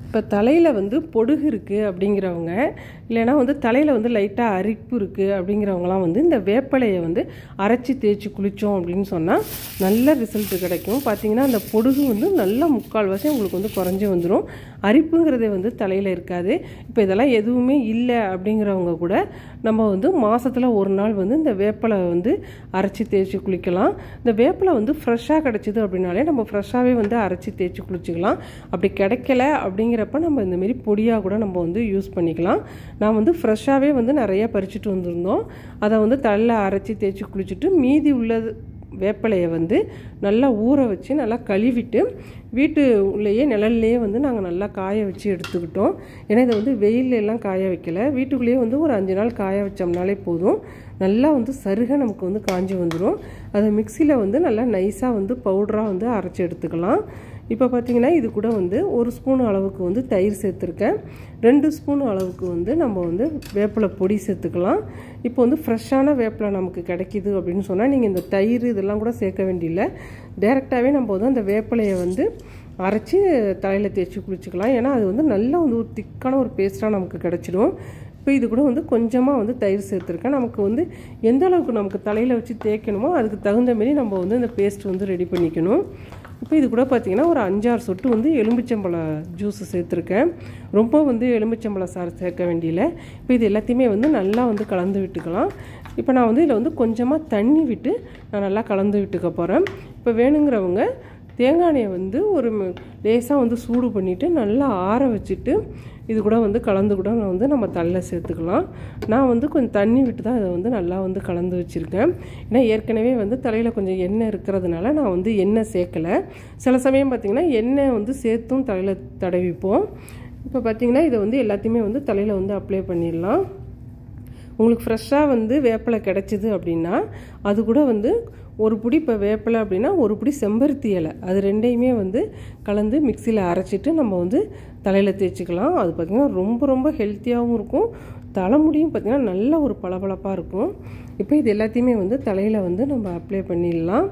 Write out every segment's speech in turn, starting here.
இப்போ தலையில் வந்து பொடுகு இருக்குது அப்படிங்கிறவங்க இல்லைன்னா வந்து தலையில் வந்து லைட்டாக அரிப்பு இருக்குது அப்படிங்கிறவங்களாம் வந்து இந்த வேப்பிலையை வந்து அரைச்சி தேய்ச்சி குளித்தோம் அப்படின்னு சொன்னால் நல்ல ரிசல்ட் கிடைக்கும் பார்த்தீங்கன்னா அந்த பொடுகு வந்து நல்ல முக்கால்வாசி உங்களுக்கு வந்து குறைஞ்சி வந்துடும் அரிப்புங்கிறதே வந்து தலையில் இருக்காது இப்போ இதெல்லாம் எதுவுமே இல்லை அப்படிங்கிறவங்க கூட நம்ம வந்து மாதத்தில் ஒரு நாள் வந்து இந்த வேப்பிலை வந்து அரைச்சி தேய்ச்சி குளிக்கலாம் இந்த வேப்பிலை வந்து ஃப்ரெஷ்ஷாக கிடச்சிது அப்படின்னாலே நம்ம ஃப்ரெஷ்ஷாகவே வந்து அரைச்சி தேய்ச்சி குளிச்சிக்கலாம் அப்படி கிடைக்கல அப்படிங்கிறப்ப நம்ம இந்தமாரி பொடியாக கூட நம்ம வந்து யூஸ் பண்ணிக்கலாம் நான் வந்து ஃப்ரெஷ்ஷாகவே வந்து நிறைய பறிச்சுட்டு வந்திருந்தோம் அதை வந்து தலையில் அரைச்சி தேய்ச்சி குளிச்சுட்டு மீதி உள்ளது வேப்பிலையை வந்து நல்லா ஊற வச்சு நல்லா கழுவிட்டு வீட்டு உள்ளேயே நிழல்லையே வந்து நாங்கள் நல்லா காய வச்சு எடுத்துக்கிட்டோம் ஏன்னா இதை வந்து வெயில்ல எல்லாம் காய வைக்கல வீட்டுக்குள்ளேயே வந்து ஒரு அஞ்சு நாள் காய வச்சோம்னாலே போதும் நல்லா வந்து சருக நமக்கு வந்து காஞ்சி வந்துடும் அதை மிக்சியில் வந்து நல்லா நைஸாக வந்து பவுடராக வந்து அரைச்சி எடுத்துக்கலாம் இப்போ பார்த்தீங்கன்னா இது கூட வந்து ஒரு ஸ்பூன் அளவுக்கு வந்து தயிர் சேர்த்துருக்கேன் ரெண்டு ஸ்பூன் அளவுக்கு வந்து நம்ம வந்து வேப்பிலை பொடி சேர்த்துக்கலாம் இப்போ வந்து ஃப்ரெஷ்ஷான வேப்பிலை நமக்கு கிடைக்கிது அப்படின்னு சொன்னால் நீங்கள் இந்த தயிர் இதெல்லாம் கூட சேர்க்க வேண்டியில்லை டேரெக்டாகவே நம்ம வந்து அந்த வேப்பிலையை வந்து அரைச்சி தலையில் தேய்ச்சி குளிச்சுக்கலாம் ஏன்னா அது வந்து நல்ல வந்து ஒரு திக்கான ஒரு பேஸ்ட்டாக நமக்கு கிடச்சிடும் இப்போ இது கூட வந்து கொஞ்சமாக வந்து தயிர் சேர்த்துருக்கேன் நமக்கு வந்து எந்த அளவுக்கு நமக்கு தலையில் வச்சு தேய்க்கணுமோ அதுக்கு தகுந்த மாரி நம்ம வந்து இந்த பேஸ்ட் வந்து ரெடி பண்ணிக்கணும் இப்போ இது கூட பார்த்திங்கன்னா ஒரு அஞ்சாறு சொட்டு வந்து எலுமிச்சம்பழ ஜூஸ் சேர்த்துருக்கேன் ரொம்ப வந்து எலுமிச்சம்பழ சாறு சேர்க்க வேண்டியல இப்போ இது எல்லாத்தையுமே வந்து நல்லா வந்து கலந்து விட்டுக்கலாம் இப்போ நான் வந்து இதில் வந்து கொஞ்சமாக தண்ணி விட்டு நான் நல்லா கலந்து விட்டுக்க போகிறேன் இப்போ வேணுங்கிறவங்க தேங்காய் எண்ணெயை வந்து ஒரு லேசாக வந்து சூடு பண்ணிவிட்டு நல்லா ஆற வச்சுட்டு இது கூட வந்து கலந்து கூட நான் வந்து நம்ம தலையில் சேர்த்துக்கலாம் நான் வந்து கொஞ்சம் தண்ணி விட்டு தான் இதை வந்து நல்லா வந்து கலந்து வச்சுருக்கேன் ஏன்னா ஏற்கனவே வந்து தலையில் கொஞ்சம் எண்ணெய் இருக்கிறதுனால நான் வந்து எண்ணெய் சேர்க்கலை சில சமயம் பார்த்திங்கன்னா எண்ணெய் வந்து சேர்த்தும் தலையில் தடவிப்போம் இப்போ பார்த்திங்கன்னா இதை வந்து எல்லாத்தையுமே வந்து தலையில் வந்து அப்ளை பண்ணிடலாம் உங்களுக்கு ஃப்ரெஷ்ஷாக வந்து வேப்பிலை கிடச்சிது அப்படின்னா அது கூட வந்து ஒரு பிடி இப்போ வேப்பிலை அப்படின்னா ஒரு பிடி செம்பருத்தி இலை அது ரெண்டையுமே வந்து கலந்து மிக்சியில் அரைச்சிட்டு நம்ம வந்து தலையில் தேய்ச்சிக்கலாம் அது பார்த்திங்கன்னா ரொம்ப ரொம்ப ஹெல்த்தியாகவும் இருக்கும் தலைமுடியும் பார்த்திங்கன்னா நல்ல ஒரு பளபளப்பாக இருக்கும் இப்போ இது எல்லாத்தையுமே வந்து தலையில் வந்து நம்ம அப்ளை பண்ணிடலாம்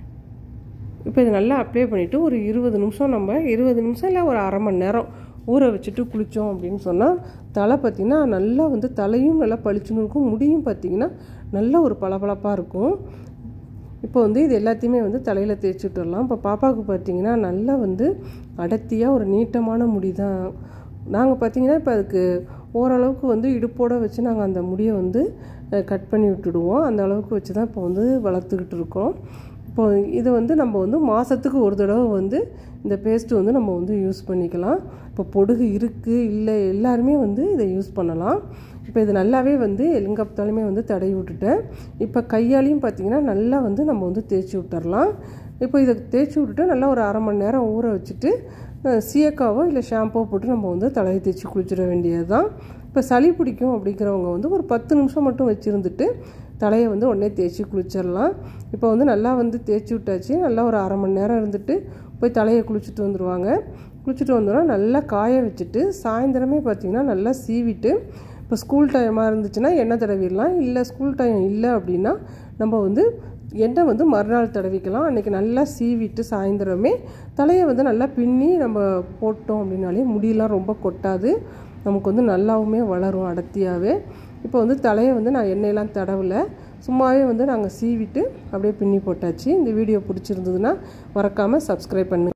இப்போ இது நல்லா அப்ளை பண்ணிவிட்டு ஒரு இருபது நிமிஷம் நம்ம இருபது நிமிஷம் இல்லை ஒரு அரை மணி நேரம் ஊற வச்சுட்டு குளித்தோம் அப்படின்னு சொன்னால் தலை பார்த்திங்கன்னா நல்லா வந்து தலையும் நல்லா பளிச்சுன்னு இருக்கும் முடியும் பார்த்திங்கன்னா நல்ல ஒரு பளபளப்பாக இருக்கும் இப்போ வந்து இது எல்லாத்தையுமே வந்து தலையில் தேய்ச்சி விட்டுடலாம் இப்போ பாப்பாவுக்கு பார்த்திங்கன்னா நல்லா வந்து அடர்த்தியாக ஒரு நீட்டமான முடி தான் நாங்கள் பார்த்திங்கன்னா இப்போ அதுக்கு ஓரளவுக்கு வந்து இடுப்போடு வச்சு நாங்கள் அந்த முடியை வந்து கட் பண்ணி விட்டுடுவோம் அந்த அளவுக்கு வச்சு தான் இப்போ வந்து வளர்த்துக்கிட்டு இருக்கோம் இப்போ இது வந்து நம்ம வந்து மாதத்துக்கு ஒரு தடவை வந்து இந்த பேஸ்ட்டு வந்து நம்ம வந்து யூஸ் பண்ணிக்கலாம் இப்போ பொடுகு இருக்குது இல்லை எல்லாருமே வந்து இதை யூஸ் பண்ணலாம் இப்போ இது நல்லாவே வந்து எலுங்கப்பத்தாலுமே வந்து தடவி விட்டுட்டேன் இப்போ கையாலையும் பார்த்திங்கன்னா நல்லா வந்து நம்ம வந்து தேய்ச்சி விட்டுறலாம் இப்போ இதை தேய்ச்சி விட்டுட்டு நல்லா ஒரு அரை மணி நேரம் ஊற வச்சுட்டு சீயக்காவோ இல்லை ஷாம்போ போட்டு நம்ம வந்து தலையை தேய்ச்சி குளிச்சிட வேண்டியது தான் இப்போ சளி பிடிக்கும் அப்படிங்கிறவங்க வந்து ஒரு பத்து நிமிஷம் மட்டும் வச்சுருந்துட்டு தலையை வந்து உடனே தேய்ச்சி குளிச்சிடலாம் இப்போ வந்து நல்லா வந்து தேய்ச்சி விட்டாச்சு நல்லா ஒரு அரை மணி நேரம் இருந்துட்டு போய் தலையை குளிச்சுட்டு வந்துடுவாங்க குளிச்சுட்டு வந்தோன்னா நல்லா காய வச்சுட்டு சாயந்தரமே பார்த்திங்கன்னா நல்லா சீவிட்டு இப்போ ஸ்கூல் டைமாக இருந்துச்சுன்னா எண்ணெய் தடவிடலாம் இல்லை ஸ்கூல் டைம் இல்லை அப்படின்னா நம்ம வந்து எண்ணெய் வந்து மறுநாள் தடவிக்கலாம் அன்றைக்கி நல்லா சீவிட்டு சாயந்தரமே தலையை வந்து நல்லா பின்னி நம்ம போட்டோம் அப்படின்னாலே முடியெல்லாம் ரொம்ப கொட்டாது நமக்கு வந்து நல்லாவுமே வளரும் அடர்த்தியாகவே இப்போ வந்து தலையை வந்து நான் எண்ணெயெல்லாம் தடவலை சும்மாவே வந்து நாங்கள் சீவிட்டு அப்படியே பின்னி போட்டாச்சு இந்த வீடியோ பிடிச்சிருந்ததுன்னா மறக்காமல் சப்ஸ்கிரைப் பண்ணு